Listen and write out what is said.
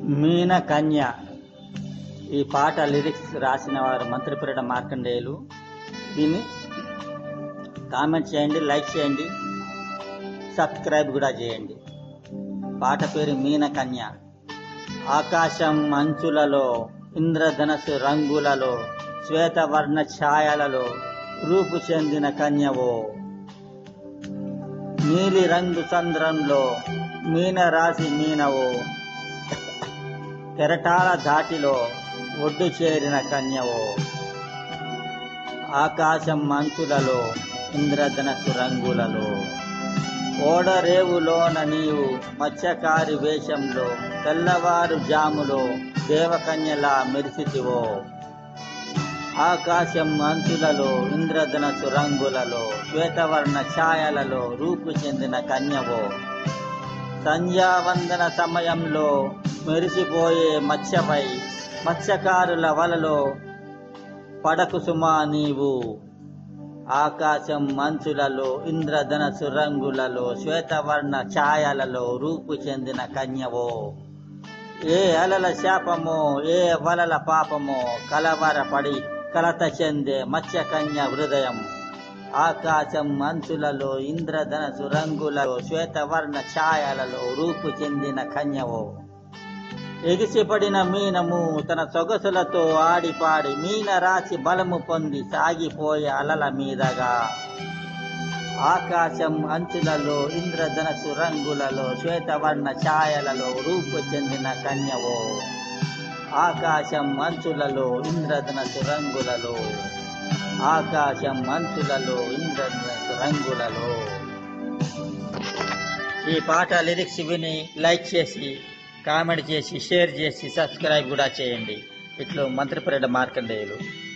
మీన కన్య ఈ పాట లిరిక్స్ రాసిన వారు మంత్రిపురట మార్కండేయులు దీన్ని కామెంట్ చేయండి లైక్ చేయండి సబ్స్క్రైబ్ కూడా చేయండి పాట పేరు మీన కన్య ఆకాశం అంచులలో ఇంద్రధనస్సు రంగులలో శ్వేతవర్ణ ఛాయలలో రూపు చెందిన కన్యవో నీలి రంగు చంద్రంలో మీన రాశి మీనవో కెరటాల ధాటిలో ఒడ్డు చేరిన కన్యవో ఆకాశం మంచులలో ఇంద్రధనస్సు రంగులలో ఓడరేవులోన నీవు మత్స్యకారి వేషంలో తెల్లవారు జాములో దేవకన్యలా మెరిసితివో ఆకాశం అంచులలో ఇంద్రధనస్సు రంగులలో శ్వేతవర్ణ ఛాయలలో రూపు చెందిన కన్యవో సంధ్యావందన సమయంలో మెరిసిపోయే మత్స్యపై మత్స్యకారుల వలలో పడకు సుమా నీవు ఆకాశం మంచులలో ఇంద్రధనసు రంగులలో శ్వేతవర్ణ ఛాయలలో రూపు చెందిన కన్యవో ఏ అలల శాపమో ఏ వలల పాపమో కలవరపడి కలత చెందే మత్స్యకన్య హృదయం ఆకాశం మంచులలో ఇంద్రధనసు రంగులలో శ్వేతవర్ణ ఛాయలలో రూపు చెందిన కన్యవో ఎగిసిపడిన మీనము తన సొగసులతో ఆడిపాడి మీన రాశి బలము పొంది సాగిపోయే అలల మీదగా ఆకాశం అంచులలో ఇంద్రధనసు రంగులలో శ్వేతవర్ణ ఛాయలలో రూపు చెందిన కన్యవో ఆకాశం అంచులలో ఇంద్రధనసు రంగులలో ఆకాశం అంచులలో ఇంద్రధనసు రంగులలో ఈ పాట లిరిక్స్ విని లైక్ చేసి కామెంట్ చేసి షేర్ చేసి సబ్స్క్రైబ్ కూడా చేయండి ఇట్లు మంత్రిపరెడ్డి మార్కండేయులు